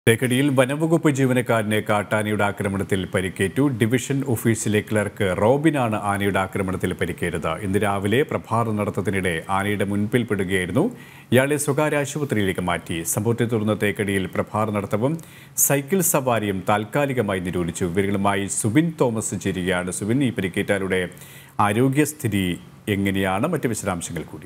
തേക്കടിയിൽ വനംവകുപ്പ് ജീവനക്കാരനെ കാട്ടാനയുടെ ആക്രമണത്തിൽ പരിക്കേറ്റു ഡിവിഷൻ ഓഫീസിലെ ക്ലർക്ക് റോബിനാണ് ആനയുടെ ആക്രമണത്തിൽ പരിക്കേറ്റത് ഇന്ന് രാവിലെ പ്രഭാത നടത്തത്തിനിടെ ആനയുടെ മുൻപിൽ പെടുകയായിരുന്നു ഇയാളെ സ്വകാര്യ ആശുപത്രിയിലേക്ക് മാറ്റി സംഭവത്തെ തുടർന്ന് തേക്കടിയിൽ പ്രഭാത നടത്തവും സൈക്കിൾ സവാരിയും താൽക്കാലികമായി നിരോധിച്ചു വിവരങ്ങളുമായി സുബിൻ തോമസ് ചേരുകയാണ് സുബിൻ ഈ പരിക്കേറ്റാരുടെ ആരോഗ്യസ്ഥിതി എങ്ങനെയാണ് മറ്റ് വിശദാംശങ്ങൾ കൂടി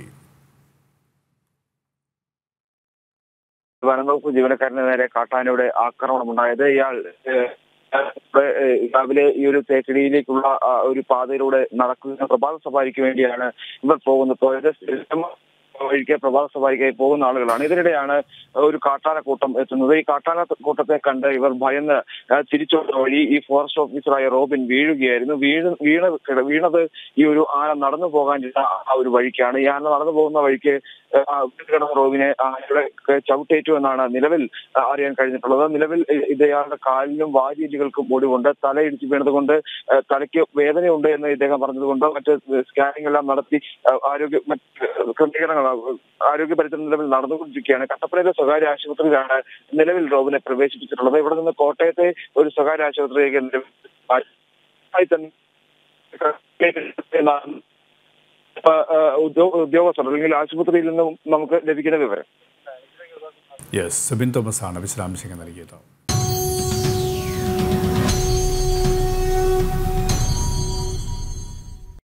വനംവകുപ്പ് ജീവനക്കാരന് നേരെ കാട്ടാനയുടെ ആക്രമണം ഉണ്ടായത് ഇയാൾ ഏഹ്, ഏഹ്, രാവിലെ ഈ ഒരു തേക്കടിയിലേക്കുള്ള ആ, ഒരു പാതയിലൂടെ നടക്കുന്ന പ്രഭാത സവാരിക്ക് വേണ്ടിയാണ് ഇവർ പോകുന്നത് പോയത് സ്ഥിരം വഴിക്ക് പ്രഭാത സവാരിക്കായി പോകുന്ന ആളുകളാണ് ഇതിനിടെയാണ് ഒരു കാട്ടാന കൂട്ടം എത്തുന്നത് ഈ കാട്ടാന കൂട്ടത്തെ കണ്ട് ഇവർ ഭയന്ന് ആ, തിരിച്ചോടുന്ന വഴി ഈ ഫോറസ്റ്റ് ഓഫീസറായ റോബിൻ വീഴുകയായിരുന്നു വീണ് വീണ വീണത് ഈ ഒരു ആന നടന്നു പോകാനിരുന്ന ആ ഒരു വഴിക്കാണ് ഈ ആന നടന്നു പോകുന്ന വഴിക്ക് ആ, വീണ് കിടന്ന റോബിനെ ആനയുടെ ചവിട്ടേറ്റു എന്നാണ് നിലവിൽ ആ, അറിയാൻ കഴിഞ്ഞിട്ടുള്ളത് നിലവിൽ ഇ- ഇത് ഇയാളുടെ കാലിനും വാരിയലുകൾക്കും ഒടിവുണ്ട് തലയിടിച്ച് വീണതുകൊണ്ട് ആ, തലയ്ക്ക് വേദനയുണ്ട് എന്ന് ഇദ്ദേഹം പറഞ്ഞതുകൊണ്ട് മറ്റ് സ്കാനിംഗ് എല്ലാം നടത്തി ആ, ആരോഗ്യ മറ്റ് ക്രമീകരണങ്ങൾ ആ, ആരോഗ്യ പരിചരണം നിലവിൽ നടന്നുകൊണ്ടിരിക്കുകയാണ് കട്ടപ്പനയിലെ സ്വകാര്യ ആശുപത്രിയിലാണ് നിലവിൽ റോബിനെ പ്രവേശിപ്പിച്ചിട്ടുള്ളത് ഇവിടെ നിന്ന് കോട്ടയത്തെ ഒരു സ്വകാര്യ ആശുപത്രിയിലേക്ക് നിലവിൽ ആയി തന്നെ എന്നാണ് ഇപ്പൊ, ആ, ഉദ്യോ- ഉദ്യോഗസ്ഥർ അല്ലെങ്കിൽ ആശുപത്രിയിൽ നിന്നും നമുക്ക് ലഭിക്കുന്ന വിവരം യെസ് സുബിൻ തോമസ് ആണ് വിശദാംശങ്ങൾ നൽകിയത്